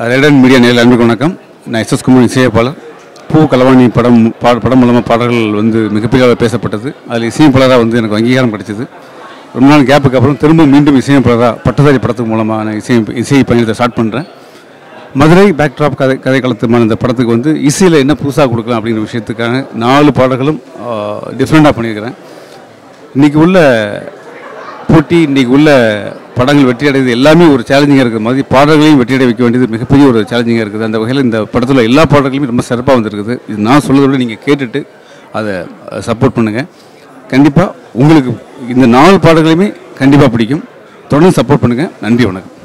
ரெடன் media நேரில் அன்புக்கு வணக்கம் நான் எஸ் எஸ் குமார் இசையமைப்பாளர் பூ கலவாணி படம் பா படம் மூலமாக பாடல்கள் வந்து மிகப்பெரிய அளவில் பேசப்பட்டது அதில் இசையமைப்பாளராக வந்து எனக்கு அங்கீகாரம் கிடைச்சது ரொம்ப நாள் கேப்புக்கு அப்புறம் திரும்ப மீண்டும் இசையமைப்பாளராக பட்டதாரி படத்துக்கு மூலமாக நான் இசை இசை பயணத்தை ஸ்டார்ட் பண்ணுறேன் மதுரை பேக்ட்ராப் கதை கதை களத்துமான இந்த படத்துக்கு வந்து இசையில் என்ன புதுசாக கொடுக்கலாம் அப்படிங்கிற விஷயத்துக்காக நாலு பாடல்களும் டிஃப்ரெண்ட்டாக பண்ணியிருக்கிறேன் இன்றைக்கி உள்ள போட்டி இன்றைக்கி உள்ள படங்கள் வெற்றி அடைவது எல்லாமே ஒரு சேலஞ்சிங்காக இருக்கிற மாதிரி பாடல்களையும் வெற்றி அடைய வைக்க வேண்டியது மிகப்பெரிய ஒரு சேலஞ்சிங்காக இருக்குது அந்த வகையில் இந்த படத்தில் எல்லா பாடல்களுமே ரொம்ப சிறப்பாக வந்திருக்குது இது நான் சொல்கிறத விட நீங்கள் கேட்டுட்டு அதை சப்போர்ட் பண்ணுங்கள் கண்டிப்பாக உங்களுக்கு இந்த நாலு பாடல்களையுமே கண்டிப்பாக பிடிக்கும் தொடர்ந்து சப்போர்ட் பண்ணுங்கள் நன்றி வணக்கம்